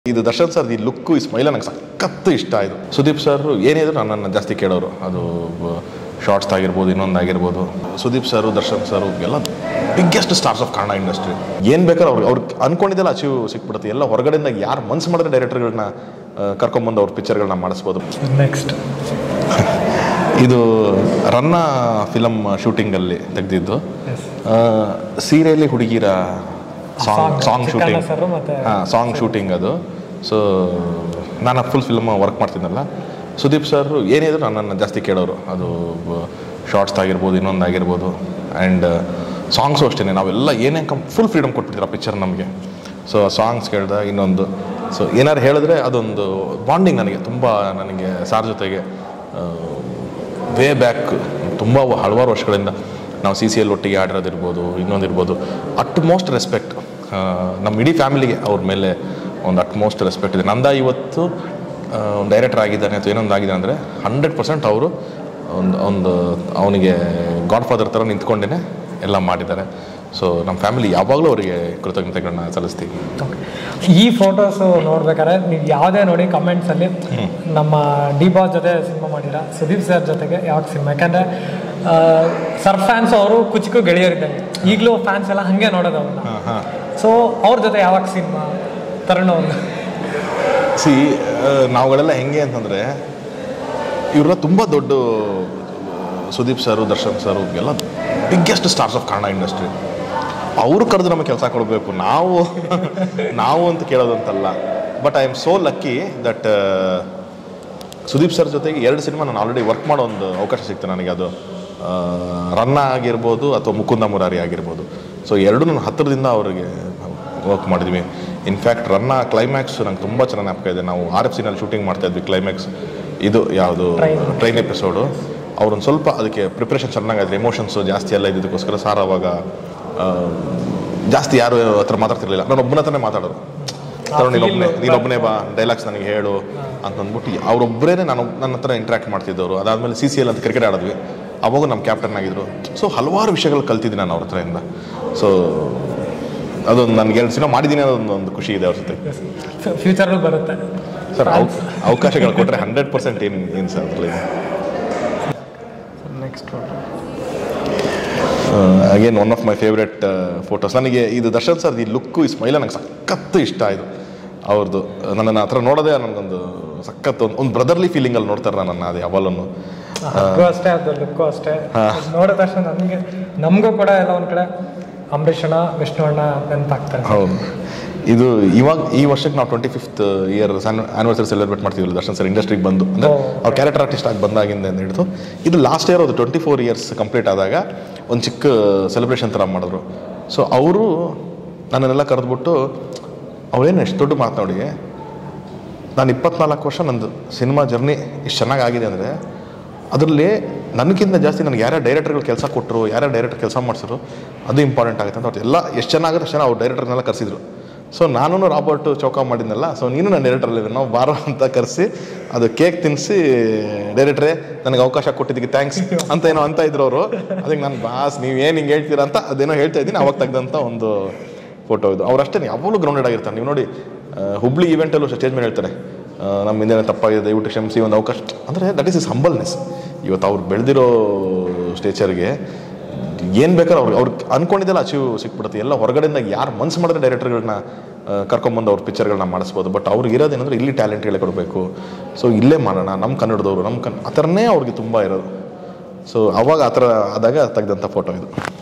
ಇದು ದರ್ಶನ್ ಸರ್ ಈ ಲುಕ್ಕು ಈ ಸ್ಮೈಲ್ ನಂಗೆ ಸಖತ್ತು ಇಷ್ಟ ಆಯಿತು ಸುದೀಪ್ ಸರ್ ಏನಿದ್ರು ನನ್ನನ್ನು ಜಾಸ್ತಿ ಕೇಳೋರು ಅದು ಶಾರ್ಟ್ಸ್ ಆಗಿರ್ಬೋದು ಇನ್ನೊಂದು ಆಗಿರ್ಬೋದು ಸುದೀಪ್ ಸರ್ ದರ್ಶನ್ ಸರ್ ಎಲ್ಲ biggest stars of Kannada industry ಏನು ಬೇಕಾದ್ರೆ ಅವ್ರು ಅವ್ರು ಅನ್ಕೊಂಡಿದ್ದೆಲ್ಲ ಅಚೀವ್ ಸಿಕ್ಬಿಡುತ್ತೆ ಎಲ್ಲ ಹೊರಗಡೆಯಿಂದ ಯಾರು ಮನ್ಸು ಮಾಡಿದ್ರೆ ಡೈರೆಕ್ಟರ್ಗಳನ್ನ ಕರ್ಕೊಂಬಂದು ಅವ್ರ ಪಿಕ್ಚರ್ಗಳನ್ನ ಮಾಡಿಸ್ಬೋದು ನೆಕ್ಸ್ಟ್ ಇದು ರನ್ನ ಫಿಲಮ್ ಶೂಟಿಂಗಲ್ಲಿ ತೆಗೆದಿದ್ದು ಎಸ್ ಸೀರೆಯಲ್ಲಿ ಹುಡುಗಿರ song Song, song Chikkanna shooting sir ಮತ್ತೆ ಹಾಂ ಸಾಂಗ್ ಶೂಟಿಂಗ್ ಅದು ಸೊ ನಾನು ಫುಲ್ ಫಿಲ್ಮ್ ವರ್ಕ್ ಮಾಡ್ತೀನಲ್ಲ ಸುದೀಪ್ ಸರ್ ಏನಿದ್ರು ನನ್ನನ್ನು ಜಾಸ್ತಿ ಕೇಳೋರು ಅದು ಶಾರ್ಟ್ಸ್ ಆಗಿರ್ಬೋದು ಇನ್ನೊಂದು ಆಗಿರ್ಬೋದು ಆ್ಯಂಡ್ ಸಾಂಗ್ಸು ಅಷ್ಟೇ ನಾವೆಲ್ಲ ಏನೇ ಕಮ್ ಫುಲ್ ಫ್ರೀಡಮ್ ಕೊಟ್ಬಿಟ್ಟಿದ್ರು ಆ ಪಿಕ್ಚರ್ ನಮಗೆ ಸೊ ಸಾಂಗ್ಸ್ ಕೇಳ್ದ ಇನ್ನೊಂದು ಸೊ ಏನಾರು ಹೇಳಿದ್ರೆ ಅದೊಂದು ಬಾಂಡಿಂಗ್ ನನಗೆ ತುಂಬ ನನಗೆ ಸಾರ್ ಜೊತೆಗೆ ವೇ ಬ್ಯಾಕ್ ತುಂಬ ಹಲವಾರು ವರ್ಷಗಳಿಂದ ನಾವು ಸಿ ಸಿ ಎಲ್ ಒಟ್ಟಿಗೆ ಆಡಿರೋದಿರ್ಬೋದು ಇನ್ನೊಂದಿರ್ಬೋದು ಅಟ್ ಮೋಸ್ಟ್ ರೆಸ್ಪೆಕ್ಟ್ ನಮ್ಮ ಇಡೀ ಫ್ಯಾಮಿಲಿಗೆ ಅವ್ರ ಮೇಲೆ ಒಂದು ಅಟ್ ಮೋಸ್ಟ್ ರೆಸ್ಪೆಕ್ಟ್ ಇದೆ ನಂದ ಇವತ್ತು ಒಂದು ಡೈರೆಕ್ಟರ್ ಆಗಿದ್ದಾನೆ ಅಥವಾ ಇನ್ನೊಂದು ಆಗಿದೆ ಅಂದರೆ ಹಂಡ್ರೆಡ್ ಪರ್ಸೆಂಟ್ ಅವರು ಒಂದು ಒಂದು ಅವನಿಗೆ ಗಾಡ್ ಫಾದರ್ ಥರ ನಿಂತ್ಕೊಂಡೇ ಎಲ್ಲ ಮಾಡಿದ್ದಾರೆ ಸೊ ನಮ್ಮ ಫ್ಯಾಮಿಲಿ ಯಾವಾಗಲೂ ಅವರಿಗೆ ಕೃತಜ್ಞತೆಗಳನ್ನ ಸಲ್ಲಿಸ್ತೀವಿ ಈ ಫೋಟೋಸ್ ನೋಡ್ಬೇಕಾದ್ರೆ ನೀವು ಯಾವುದೇ ನೋಡಿ ಕಮೆಂಟ್ಸಲ್ಲಿ ನಮ್ಮ ಡಿ ಬಾಸ್ ಜೊತೆ ಸಿನಿಮಾ ಮಾಡಿರ ಸುದೀಪ್ ಸರ್ ಜೊತೆಗೆ ಯಾವಾಗ ಸಿನಿಮಾ ಯಾಕಂದರೆ ಸರ್ ಫ್ಯಾನ್ಸ್ ಅವರು ಕುಚಿಕು ಗೆಳೆಯರಿದ್ದಂಗೆ ಈಗಲೂ ಫ್ಯಾನ್ಸ್ ಎಲ್ಲ ಹಾಗೆ ನೋಡೋದು ಅವ್ರನ್ನ ಹಾಂ ಹಾಂ ಸೊ ಅವ್ರ ಜೊತೆ ಯಾವಾಗ ಸಿನಿಮಾ ತರುಣ ಒಂದು ಸಿ ನಾವುಗಳೆಲ್ಲ ಹೆಂಗೆ ಅಂತಂದರೆ ಇವರೆಲ್ಲ ತುಂಬ ದೊಡ್ಡ ಸುದೀಪ್ ಸರು ದರ್ಶನ್ ಸರು ಎಲ್ಲ biggest stars of Kannada industry ಅವರು ಕರೆದು ನಮಗೆ ಕೆಲಸ ಕೊಡಬೇಕು ನಾವು ನಾವು ಅಂತ ಕೇಳೋದಂತಲ್ಲ but I am so lucky that Sudeep sir ಜೊತೆಗೆ ಎರಡು ಸಿನಿಮಾ ನಾನು ಆಲ್ರೆಡಿ ವರ್ಕ್ ಮಾಡೋ ಒಂದು ಅವಕಾಶ ಸಿಕ್ತು ನನಗೆ ಅದು ಆ, ರನ್ನ ಆಗಿರ್ಬೋದು ಅಥವಾ ಮುಕುಂದ ಮುರಾರಿ ಆಗಿರ್ಬೋದು ಸೊ ಎರಡೂ ನಾನು ಹತ್ತಿರದಿಂದ ಅವರಿಗೆ ವರ್ಕ್ ಮಾಡಿದ್ವಿ ಇನ್ಫ್ಯಾಕ್ಟ್ ರನ್ನ ಕ್ಲೈಮ್ಯಾಕ್ಸ್ ನಂಗೆ ತುಂಬ ಚೆನ್ನಾಗಿ ಜ್ಞಾಪಕ ಇದೆ ನಾವು ಆರ್ ಎಫ್ ಸಿನಲ್ಲಿ ಶೂಟಿಂಗ್ ಮಾಡ್ತಾ ಇದ್ವಿ ಕ್ಲೈಮ್ಯಾಕ್ಸ್ ಇದು ಯಾವುದು Train. ಟ್ರೈನ್ ಎಪಿಸೋಡು ಅವ್ರೊಂದು ಸ್ವಲ್ಪ ಅದಕ್ಕೆ ಪ್ರಿಪ್ರೇಷನ್ ಚೆನ್ನಾಗಾದ್ರೆ ಎಮೋಷನ್ಸು ಜಾಸ್ತಿ ಎಲ್ಲ ಇದ್ದಿದ್ದಕ್ಕೋಸ್ಕರ ಸಾರ್ ಅವಾಗ ಆ, ಜಾಸ್ತಿ ಯಾರು ಹತ್ರ ಮಾತಾಡ್ತಿರ್ಲಿಲ್ಲ ನಾನು ಒಬ್ಬನ ಹತ್ರನೇ ಮಾತಾಡೋರು ತರುಣ್ ನೀನೊಬ್ಬನೇ ನೀನೊಬ್ಬನೇ ಬಾ ಡೈಲಾಗ್ಸ್ ನನಗೆ ಹೇಳು ಅಂತಂದ್ಬಿಟ್ಟು ಅವರೊಬ್ಬರೇ ನಾನು ನನ್ನ ಹತ್ರ ಇಂಟ್ರ್ಯಾಕ್ಟ್ ಮಾಡ್ತಿದ್ದವರು ಅದಾದಮೇಲೆ ಸಿ ಸಿ ಎಲ್ ಅಂತ ಕ್ರಿಕೆಟ್ ಆಡಿದ್ವಿ ಅವಾಗ ನಮ್ಮ ಕ್ಯಾಪ್ಟನ್ ಆಗಿದ್ರು ಸೊ ಹಲವಾರು ವಿಷಯಗಳು ಕಲ್ತಿದ್ದೀನಿ ನಾನು ಅವ್ರ ಹತ್ರದಿಂದ ಸೊ ಅದೊಂದು ನನಗೆ ಎರಡು ಸಿನಿಮಾ ಮಾಡಿದ್ದೀನಿ ಅನ್ನೋದೊಂದು ಒಂದು ಖುಷಿ ಇದೆ ಅವ್ರ ಜೊತೆ ಫ್ಯೂಚರಲ್ಲಿ ಬರುತ್ತೆ ಸರ್ ಅವಕಾಶಗಳು ಕೊಟ್ಟರೆ ಹಂಡ್ರೆಡ್ ಪರ್ಸೆಂಟ್ ಏನು ಏನು ಸರ್ ಅದರಲ್ಲಿ next again one of my favourite photos ನನಗೆ ಇದು ದರ್ಶನ್ ಸರ್ ಈ ಲುಕ್ಕು ಈ ಸ್ಮೈಲ ನಂಗೆ ಸಖತ್ತು ಇಷ್ಟ ಆಯಿತು ಅವ್ರದ್ದು ನನ್ನನ್ನು ಹತ್ರ ನೋಡೋದೇ ನನಗೊಂದು ಸಖತ್ತು ಒಂದು ಒಂದು ಬ್ರದರ್ಲಿ ಫೀಲಿಂಗಲ್ಲಿ ನೋಡ್ತಾರೆ ನನ್ನನ್ನು ಅದು ಯಾವಾಗಲೂ ಹಗ್ಗು ಅಷ್ಟೇ ಅದು ಲುಕ್ಕು ಅಷ್ಟೇ ಅದ್ ನೋಡಿದ ತಕ್ಷಣ ನಮಗೆ ನಮಗೂ ಕೂಡ ಎಲ್ಲ ಒಂದು ಕಡೆ ಅಂಬರೀಷ್ ಅಣ್ಣ ವಿಷ್ಣು ಅಣ್ಣ ನೆನಪಾಗ್ತಾರೆ ಹೌದು ಇದು ಇವಾಗ ಈ ವರ್ಷಕ್ಕೆ ನಾವು twenty fifth year anniversary celebrate ಮಾಡ್ತೀವಿ ದರ್ಶನ್ ಸರ್ ಇಂಡಸ್ಟ್ರಿಗೆ ಬಂದು ಅಂದರೆ ಓ. ಅವ್ರ ಕ್ಯಾರೆಕ್ಟರ್ ಆರ್ಟಿಸ್ಟ್ ಆಗಿ ಬಂದಾಗಿಂದ ಅಂತ ಹಿಡಿದು ಇದು ಲಾಸ್ಟ್ ಇಯರ್ ಅದು ಟ್ವೆಂಟಿ ಫೋರ್ ಇಯರ್ಸ್ ಕಂಪ್ಲೀಟ್ ಆದಾಗ ಒಂದು ಚಿಕ್ಕ ಸೆಲೆಬ್ರೇಷನ್ ಥರ ಮಾಡಿದ್ರು ಸೊ ಅವರು ನನ್ನನ್ನೆಲ್ಲ ಕರೆದ್ಬಿಟ್ಟು ಅವಳೇನು ಎಷ್ಟು ದೊಡ್ಡ ಮಾತು ನೋಡಿ ನಾನು ಇಪ್ಪತ್ನಾಲ್ಕು ವರ್ಷ ನಂದು ಸಿನಿಮಾ ಜರ್ನಿ ಇಷ್ಟು ಚೆನ್ನಾಗಿ ಆಗಿದೆ ಅಂದರೆ ಅದರಲ್ಲಿ ನನಗಿಂತ ಜಾಸ್ತಿ ನನಗೆ ಯಾರ್ಯಾರು ಡೈರೆಕ್ಟರ್ಗಳು ಕೆಲಸ ಕೊಟ್ಟರು ಯಾರ್ಯಾರು ಡೈರೆಕ್ಟರ್ ಕೆಲಸ ಮಾಡಿಸಿದ್ರು ಅದು ಇಂಪಾರ್ಟೆಂಟ್ ಆಗುತ್ತೆ ಅಂತ ಅವ್ರು ಎಲ್ಲ ಎಷ್ಟು ಚೆನ್ನಾಗುತ್ತೆ ಅಷ್ಟು ಜನ ಅವ್ರು ಡೈರೆಕ್ಟರ್ನೆಲ್ಲ ಕರೆಸಿದ್ರು ಸೊ ನಾನು ರಾಬರ್ಟ್ ಚೌಕ ಮಾಡಿದ್ನಲ್ಲ ಸೊ ನೀನು ನನ್ನ ಡೈರೆಕ್ಟರ್ ನಾವು ಬಾರೋ ಅಂತ ಕರೆಸಿ ಅದು ಕೇಕ್ ತಿನ್ನಿಸಿ ಡೈರೆಕ್ಟ್ರೇ ನನಗೆ ಅವಕಾಶ ಕೊಟ್ಟಿದ್ದಕ್ಕೆ ಥ್ಯಾಂಕ್ಸ್ ಅಂತ ಏನೋ ಅಂತ ಇದ್ರು ಅವರು ಅದಕ್ಕೆ ನಾನು ಬಾಸ್ ನೀವು ಏನು ಹಿಂಗೆ ಹೇಳ್ತೀರಾ ಅಂತ ಅದೇನೋ ಹೇಳ್ತಾ ಇದ್ದೀನಿ ಅವಾಗ ತೆಗ್ದಂಥ ಒಂದು ಫೋಟೋ ಇದು ಅವರಷ್ಟೇ ಯಾವಾಗಲೂ ಗ್ರೌಂಡೆಡ್ ಆಗಿರ್ತಾರೆ ನೀವು ನೋಡಿ ಆ, ಹುಬ್ಳಿ ಈವೆಂಟಲ್ಲೂ ಸ್ಟೇಜ್ ಮೇಲೆ ಹೇಳ್ತಾರೆ ಆ, ನಮ್ಮ ಹಿಂದೆ ತಪ್ಪಾಗಿದೆ ದಯವಿಟ್ಟು ಕ್ಷಮಿಸಿ ಒಂದು ಅವಕಾಶ ಅಂದರೆ ದಟ್ ಈಸ್ ಇಸ್ ಹಂಬಲ್ನೆಸ್ ಇವತ್ತು ಅವ್ರು ಬೆಳೆದಿರೋ ಸ್ಟೇಚರ್ಗೆ ಏನು ಬೇಕಾದ್ರೆ ಅವ್ರು ಅವ್ರು ಅನ್ಕೊಂಡಿದ್ದೆಲ್ಲ ಅಚೀವ್ ಸಿಕ್ಬಿಡುತ್ತೆ ಎಲ್ಲ ಹೊರಗಡೆಯಿಂದ ಯಾರು ಮನ್ಸು ಮಾಡಿದ್ರೆ ಡೈರೆಕ್ಟರ್ಗಳನ್ನ ಕರ್ಕೊಂಬಂದು ಅವ್ರ ಪಿಕ್ಚರ್ಗಳನ್ನ ಮಾಡಿಸ್ಬೋದು ಬಟ್ ಅವ್ರಿಗೆ ಇರೋದೇನಂದ್ರೆ ಇಲ್ಲಿ ಟ್ಯಾಲೆಂಟ್ಗಳೇ ಕೊಡಬೇಕು ಸೊ ಇಲ್ಲೇ ಮಾಡೋಣ ನಮ್ಮ ಕನ್ನಡದವರು ನಮ್ಮ ಕನ್ ಆ ಥರನೇ ಅವ್ರಿಗೆ ತುಂಬ ಇರೋದು ಸೊ ಅವಾಗ ಆ ಥರ ಆದಾಗ ತೆಗೆದಂಥ ಫೋಟೋ ಇದು